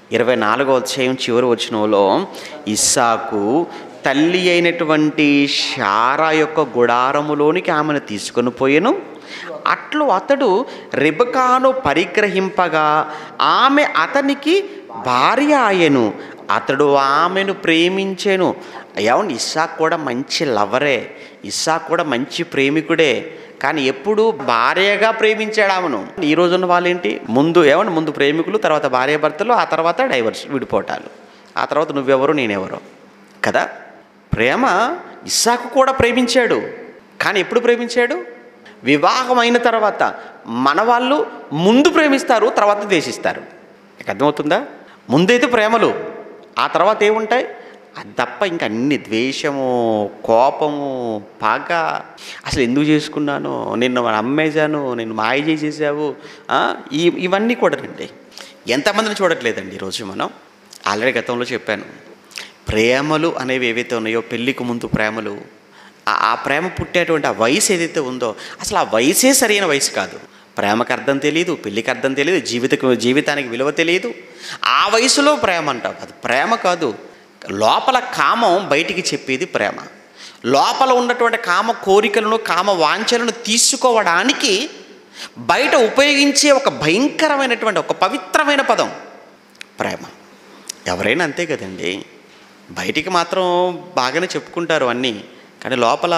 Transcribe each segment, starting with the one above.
ఇరవై నాలుగో అధ్యాయం చివరి వచనంలో ఇస్సాకు తల్లి అయినటువంటి షారా యొక్క గుడారములోనికి ఆమెను తీసుకొని పోయెను అట్లు అతడు రిబకాను పరిగ్రహింపగా ఆమె అతనికి భార్య ఆయను అతడు ఆమెను ప్రేమించెను ఏమండి ఇస్సాక్ కూడా మంచి లవరే ఇస్సాక్ కూడా మంచి ప్రేమికుడే కానీ ఎప్పుడు భార్యగా ప్రేమించాడు ఆమెను ఈ రోజున్న వాళ్ళేంటి ముందు ఏమండి ముందు ప్రేమికులు తర్వాత భార్యాభర్తలు ఆ తర్వాత డైవర్స్ విడిపోవటాలు ఆ తర్వాత నువ్వెవరు నేనెవరో కదా ప్రేమ ఇస్సాకు కూడా ప్రేమించాడు కానీ ఎప్పుడు ప్రేమించాడు వివాహమైన తర్వాత మన వాళ్ళు ముందు ప్రేమిస్తారు తర్వాత ద్వేషిస్తారు మీకు అర్థమవుతుందా ముందైతే ప్రేమలు ఆ తర్వాత ఏముంటాయి అది తప్ప ఇంక అన్ని ద్వేషము కోపము పగ అసలు ఎందుకు చేసుకున్నాను నిన్ను అమ్మేశాను నేను మాయ చేసేసావు ఆ, ఈ ఇవన్నీ కూడా రండి ఎంతమందిని చూడట్లేదండి ఈరోజు మనం ఆల్రెడీ గతంలో చెప్పాను ప్రేమలు అనేవి ఏవైతే ఉన్నాయో పెళ్ళికి ముందు ప్రేమలు ఆ- ఆ ప్రేమ పుట్టేటువంటి ఆ వయసు ఏదైతే ఉందో అసలు ఆ వయసే సరైన వయసు కాదు ప్రేమకు అర్థం తెలియదు పెళ్ళికి అర్థం తెలియదు జీవితకు జీవితానికి విలువ తెలియదు ఆ వయసులో ప్రేమ అంటావు అది ప్రేమ కాదు లోపల కామం బయటికి చెప్పేది ప్రేమ లోపల ఉన్నటువంటి కామ కోరికలను కామ వాంఛలను తీసుకోవడానికి బయట ఉపయోగించే ఒక భయంకరమైనటువంటి ఒక పవిత్రమైన పదం ప్రేమ ఎవరైనా అంతే కదండి బయటికి మాత్రం బాగానే చెప్పుకుంటారు అన్నీ కానీ లోపల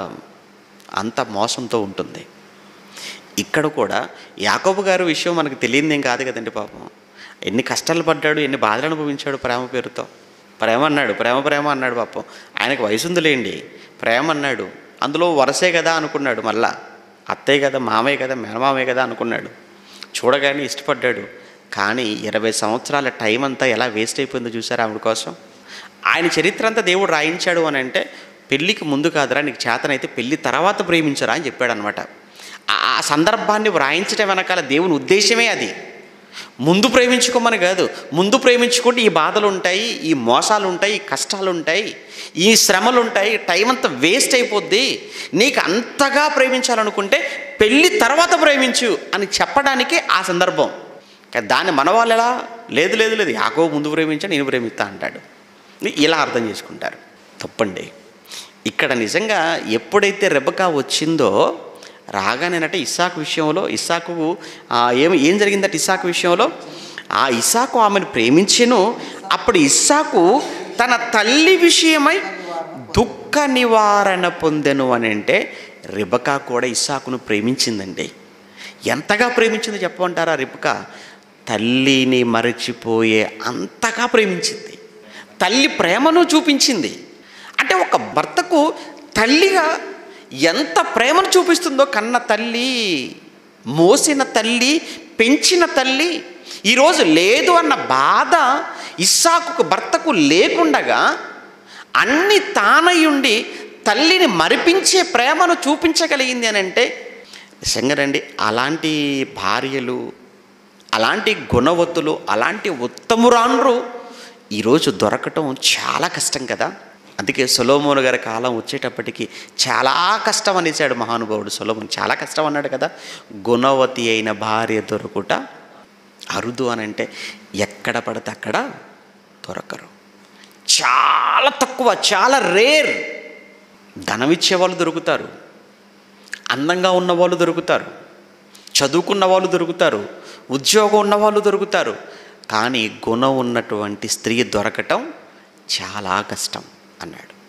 అంత మోసంతో ఉంటుంది ఇక్కడ కూడా యాకోబు గారి విషయం మనకు తెలియదు ఏం కాదు కదండి పాపం ఎన్ని కష్టాలు పడ్డాడు ఎన్ని బాధలు అనుభవించాడు ప్రేమ పేరుతో ప్రేమ అన్నాడు ప్రేమ ప్రేమ అన్నాడు పాపం ఆయనకు వయసు ఉందిలేండి ప్రేమ అన్నాడు అందులో వరసే కదా అనుకున్నాడు మళ్ళా అత్తయ్య కదా మామయ్య కదా మేనమామయ్య కదా అనుకున్నాడు చూడగానే ఇష్టపడ్డాడు కానీ ఇరవై సంవత్సరాల టైం అంతా ఎలా వేస్ట్ అయిపోయిందో చూసారా ఆవిడ కోసం ఆయన చరిత్ర అంతా దేవుడు రాయించాడు అని అంటే పెళ్ళికి ముందు కాదురా నీకు చేతనైతే పెళ్ళి తర్వాత ప్రేమించరా అని చెప్పాడు అనమాట ఆ సందర్భాన్ని వ్రాయించడం వెనకాల దేవుని ఉద్దేశమే అది ముందు ప్రేమించుకోమని కాదు ముందు ప్రేమించుకుంటే ఈ బాధలు ఉంటాయి ఈ మోసాలు ఉంటాయి ఈ కష్టాలు ఉంటాయి ఈ శ్రమలు ఉంటాయి టైం అంతా వేస్ట్ అయిపోద్ది నీకు అంతగా ప్రేమించాలనుకుంటే పెళ్ళి తర్వాత ప్రేమించు అని చెప్పడానికి ఆ సందర్భం కానీ దాన్ని మన వాళ్ళు ఎలా లేదు లేదు లేదు యాకో ముందు ప్రేమించా నేను ప్రేమిస్తా అంటాడు ఇలా అర్థం చేసుకుంటారు తప్పండి ఇక్కడ నిజంగా ఎప్పుడైతే రెబకా వచ్చిందో రాగానేనట ఇస్సాకు విషయంలో ఇస్సాకు ఆ, ఏమి ఏం జరిగిందట ఇస్సాకు విషయంలో ఆ ఇస్సాకు ఆమెను ప్రేమించెను అప్పుడు ఇస్సాకు తన తల్లి విషయమై దుఃఖ నివారణ పొందెను అని అంటే రిబకా కూడా ఇస్సాకును ప్రేమించిందండి ఎంతగా ప్రేమించిందో చెప్పమంటారా రిబకా తల్లిని మరచిపోయే అంతగా ప్రేమించింది తల్లి ప్రేమను చూపించింది అంటే ఒక భర్తకు తల్లిగా ఎంత ప్రేమను చూపిస్తుందో కన్న తల్లి మోసిన తల్లి పెంచిన తల్లి ఈరోజు లేదు అన్న బాధ ఇస్సాకు భర్తకు లేకుండగా అన్ని తానయుండి తల్లిని మరిపించే ప్రేమను చూపించగలిగింది అని అంటే నిజంగానండి అలాంటి భార్యలు అలాంటి గుణవతులు అలాంటి ఉత్తమురాన్రు ఈరోజు దొరకటం చాలా కష్టం కదా అందుకే సొలోమోను గారి కాలం వచ్చేటప్పటికి చాలా కష్టం అనేసాడు మహానుభావుడు సొలోమోన్ చాలా కష్టం అన్నాడు కదా గుణవతి అయిన భార్య దొరుకుట అరుదు అని అంటే ఎక్కడ పడితే అక్కడ దొరకరు చాలా తక్కువ చాలా రేర్ ధనం ఇచ్చే వాళ్ళు దొరుకుతారు అందంగా ఉన్న వాళ్ళు దొరుకుతారు చదువుకున్న వాళ్ళు దొరుకుతారు ఉద్యోగం ఉన్న వాళ్ళు దొరుకుతారు కానీ గుణం ఉన్నటువంటి స్త్రీ దొరకటం చాలా కష్టం అన్నాడు